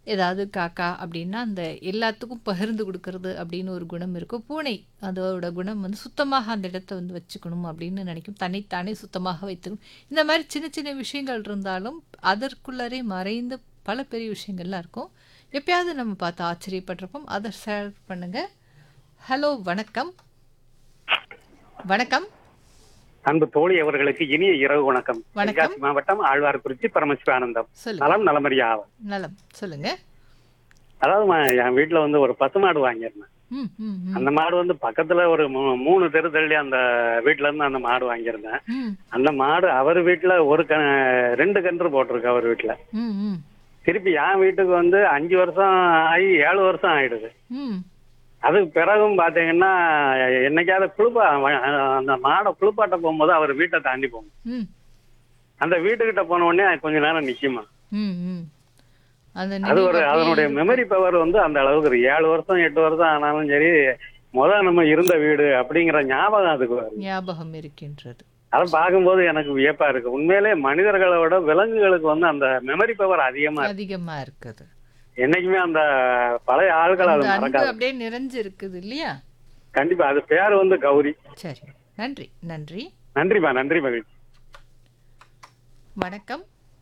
ஏதாவது காக்கா அப்படின்னா அந்த எல்லாத்துக்கும் பகிர்ந்து கொடுக்கறது அப்படின்னு ஒரு குணம் இருக்கும் பூனை அதோட குணம் வந்து சுத்தமாக அந்த இடத்த வந்து வச்சுக்கணும் அப்படின்னு நினைக்கும் தன்னைத்தானே சுத்தமாக வைத்துக்கணும் இந்த மாதிரி சின்ன சின்ன விஷயங்கள் இருந்தாலும் அதற்குள்ளரே மறைந்து பல பெரிய விஷயங்கள்லாம் இருக்கும் எப்பயாவது நம்ம பார்த்து ஆச்சரியப்பட்டிருப்போம் அதை ஷேர் பண்ணுங்க ஹலோ வணக்கம் வணக்கம் அன்பு தோழி அவர்களுக்கு இனிய இரவு வணக்கம் வணக்கம். தென்காசி மாவட்டம் ஆழ்வார்குறிச்சி பரமசிவானந்தம் சொல்லுங்க நலம் நலமறியா நலம் சொல்லுங்க அதாவது ம- என் வீட்டுல வந்து ஒரு பசுமாடு வாங்கியிருந்தேன் ம் ம் ம் அந்த மாடு வந்து பக்கத்துல ஒரு மூ- மூணு தெரு தள்ளி அந்த வீட்டுல இருந்து அந்த மாடு வாங்கியிருந்தேன் ம் அந்த மாடு அவர் வீட்டுல ஒரு க ரெண்டு கன்று போட்டிருக்கு அவர் வீட்டுல ம் ம் திருப்பி என் வீட்டுக்கு வந்து அஞ்சு வருஷம் ஆகி ஏழு வருஷம் ஆயிடுது ம் அதுக்கு பிறகும் பாத்தீங்கன்னா என்னைக்காவது குளிப்பா அந்த மாடை குளிப்பாட்ட போகும்போது அவர் வீட்டை தாண்டி போகும் ம் அந்த வீட்டுக்கிட்ட போன உடனே கொஞ்ச நேரம் நிக்குமா ம் ம் அந்த அது நினைவு ஒரு அப்படியே அதனுடைய மெமரி பவர் வந்து அந்த அளவுக்கு இருக்கு ஏழு வருஷம் எட்டு வருஷம் ஆனாலும் சரி முத நம்ம இருந்த வீடு அப்படிங்கிற ஞாபகம் அதுக்கு வரும் ஞாபகம் இருக்கின்றது அதை பார்க்கும்போது எனக்கு வியப்பா இருக்கு உண்மையிலே மனிதர்களை விட விலங்குகளுக்கு வந்து அந்த மெமரி பவர் அதிகமா இருக்கு அதிகமா இருக்குது என்னைக்குமே அந்த பழைய ஆள்கள் அது அந்த அன்பு மறக்காது அப்படியே நிறைஞ்சு இருக்குது இல்லையா கண்டிப்பா அது பேர் வந்து கௌரி சரி நன்றி நன்றி நன்றிமா நன்றி மகிழ்ச்சி வணக்கம்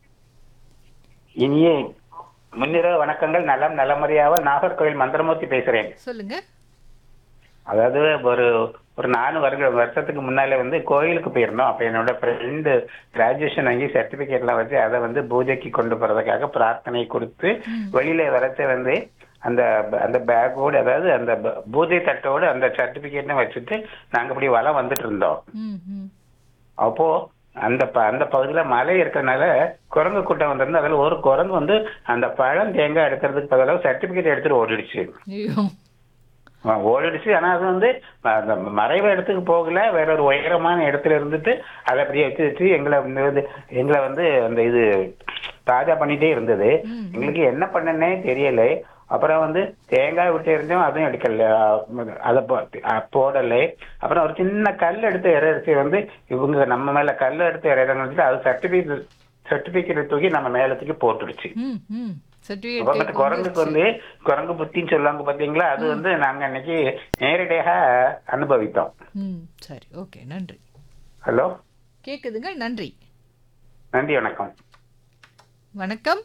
இனிய முன்னிரவு வணக்கங்கள் நலம் நலமறியாவ நாகர்கோவில் மந்திரமூர்த்தி பேசுறேன் சொல்லுங்க அதாவது ஒரு ஒரு நாலு வருட வருஷத்துக்கு முன்னாலே வந்து கோயிலுக்கு போயிருந்தோம் அப்ப என்னோட ஃப்ரெண்டு கிராஜுவேஷன் வாங்கி சர்டிபிகேட்லாம் வச்சு அதை வந்து பூஜைக்கு கொண்டு போறதுக்காக பிரார்த்தனை கொடுத்து வெளியில வரச்ச வந்து அந்த அந்த பேக்கோடு அதாவது அந்த ப- பூஜை தட்டோடு அந்த சர்டிபிகேட்டும் வச்சுட்டு நாங்க இப்படி வளம் வந்துட்டு இருந்தோம் ம் ம் அப்போ அந்த ப- அந்த பகுதியில மலை இருக்கறனால குரங்கு கூட்டம் வந்திருந்து அதுல ஒரு குரங்கு வந்து அந்த பழம் தேங்காய் எடுக்கிறதுக்கு பதிலாக சர்டிபிகேட் எடுத்துட்டு ஓடிடுச்சு ஐயோ அஹ் ஓடிடுச்சு ஆனா அது வந்து அந்த மறைவு இடத்துக்கு போகல வேற ஒரு உயரமான இடத்துல இருந்துட்டு அதை அப்படியே வச்சு வச்சு எங்களை வந்து எங்களை வந்து அந்த இது தாஜா பண்ணிட்டே இருந்தது ம். எங்களுக்கு என்ன பண்ணனே தெரியல அப்புறம் வந்து தேங்காய் விட்டு எரிஞ்சோம் அதுவும் எடுக்கல அஹ் அதை போ- அஹ் போடலை அப்புறம் ஒரு சின்ன கல் எடுத்து இறைச்சி வந்து இவங்க நம்ம மேல கல் எடுத்து இறைச்சி அது சர்டிபிகேட் சர்டிபிகேட் தூக்கி நம்ம மேல தூக்கி போட்டுடுச்சு ம் ம் பட் சர்டிஃபிகேட் குரங்குக்கு வந்து குரங்கு புத்தின்னு சொல்லுவாங்க பாத்தீங்களா அது வந்து நாங்க அன்னைக்கு நேரடியாக அனுபவித்தோம் ம் சரி ஓகே நன்றி ஹலோ கேக்குதுங்க நன்றி நன்றி வணக்கம் வணக்கம்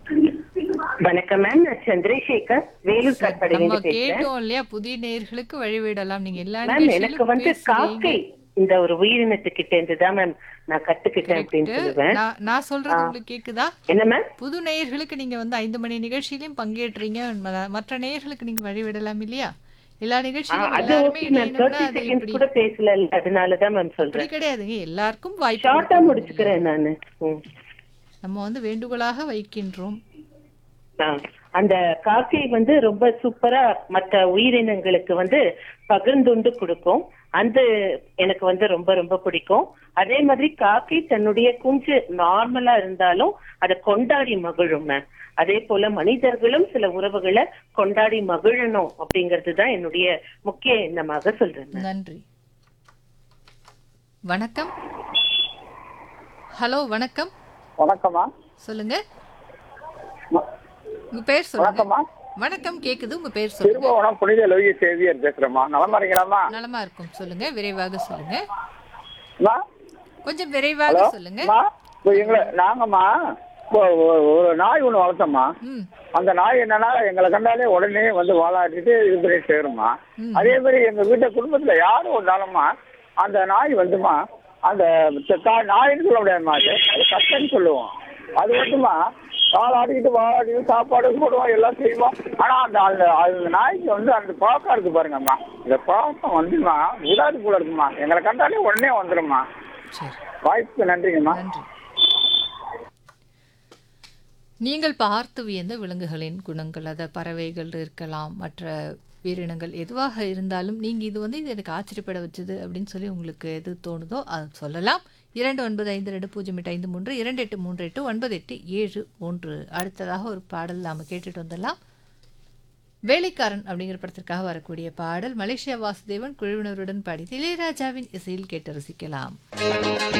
வணக்கம் மேம் நான் சந்திரசேகர் வேலூர் நம்ம காட்பாடியிலிருந்து பேசுறேன் கேட்டோம் இல்லையா புதிய நேயர்களுக்கு வழிவிடலாம் நீங்க எல்லா மேம் எனக்கு நிகழ்ச்சியிலும் வந்து பேசுறீங்க. காக்கை இந்த ஒரு உயிரினத்துக்கிட்ட இருந்து தான் மேம் நான் கத்துக்கிட்டேன் அப்படின்னு Correct. சொல்லுவேன் நான் நான் சொல்றது உங்களுக்கு கேக்குதா என்ன மேம் புது நேயர்களுக்கு நீங்க வந்து ஐந்து மணி நிகழ்ச்சியிலையும் பங்கேற்றீங்க ம- மற்ற நேயர்களுக்கு நீங்க வழிவிடலாம் இல்லையா எல்லா ஆ, நிகழ்ச்சியிலும் அது எல்லாருமே ஓகே மேம் இணையணும்னா தேர்ட்டி அது செகண்ட்ஸ் இப்படி கூட பேசல அதனாலதான் மேம் அப்படி சொல்றேன் கிடையாதுங்க எல்லாருக்கும் வாய்ப்பு ஷார்ட்டா கொடுக்கணும் முடிச்சுக்கிறேன் நானு ம். நம்ம வந்து வேண்டுகோளாக வைக்கின்றோம் ஆ, அந்த காக்கை வந்து ரொம்ப சூப்பரா மற்ற உயிரினங்களுக்கு வந்து பகிர்ந்துண்டு கொடுக்கும் அந்த எனக்கு வந்து ரொம்ப ரொம்ப பிடிக்கும் அதே மாதிரி காக்கை தன்னுடைய குஞ்சு நார்மலா இருந்தாலும் அதை கொண்டாடி மகிழும் மேம் அதே போல மனிதர்களும் சில உறவுகளை கொண்டாடி மகிழணும் அப்படிங்கிறது தான் என்னுடைய முக்கிய எண்ணமாக சொல்றேன் ma'am. நன்றி வணக்கம் ஹலோ வணக்கம் வணக்கம்மா சொல்லுங்க ம- உங்க பேர் சொல்லுங்க வணக்கம்மா வணக்கம் கேக்குது உங்க பேர் சொல்லுங்க திருபுவனம் புனித லோகி சேவியர் பேசுறேம்மா நலமா இருக்கீங்களாம்மா நலமா இருக்கும் சொல்லுங்க விரைவாக சொல்லுங்க அம்மா? கொஞ்சம் விரைவாக ஹலோ சொல்லுங்க அம்மா, இப்போ எங்களை நாங்கம்மா இப்போ ஒரு- ஒரு நாய் ஒன்று வளர்த்தோம்மா ம் அந்த நாய் என்னன்னா எங்களை கண்டாலே உடனே வந்து வாழாட்டிட்டு இது பண்ணி சேருமா ம். அதே மாதிரி எங்க வீட்டு குடும்பத்துல யாரும் வந்தாலும்மா அந்த நாய் வந்துமா அந்த த- தா- நாயின்னு சொல்ல முடியாதுமா அது அது கஷ்டம்னு சொல்லுவோம் அது வந்துமா வாழாடிக்கிட்டு வாழாடிக்கிட்டு சாப்பாடு போடுவோம் எல்லாம் செய்வோம் ஆனா அந்த அந்த அந்த நாய்க்கு வந்து அந்த பழக்கம் இருக்கு பாருங்கம்மா இந்த பழக்கம் வந்துமா விடாது போல இருக்குமா எங்களை கண்டாலே உடனே வந்துடும்மா சரி வாய்ப்புக்கு நன்றிங்கம்மா நன்றி நீங்கள் பார்த்து வியந்த விலங்குகளின் குணங்கள் அத பறவைகள் இருக்கலாம் மற்ற உயிரினங்கள் எதுவாக இருந்தாலும் நீங்கள் இது வந்து இது எனக்கு ஆச்சரியப்பட வச்சது அப்படின்னு சொல்லி உங்களுக்கு எது தோணுதோ அது சொல்லலாம் இரண்டு ஒன்பது ஐந்து ரெண்டு பூஜ்ஜியம் எட்டு ஐந்து மூன்று இரண்டு எட்டு மூன்று எட்டு ஒன்பது எட்டு ஏழு ஒன்று அடுத்ததாக ஒரு பாடல் நாம் கேட்டுட்டு வந்துடலாம் வேலைக்காரன் அப்படிங்கிற படத்திற்காக வரக்கூடிய பாடல் மலேசியா வாசுதேவன் குழுவினருடன் பாடி இளையராஜாவின் இசையில் கேட்டு ரசிக்கலாம்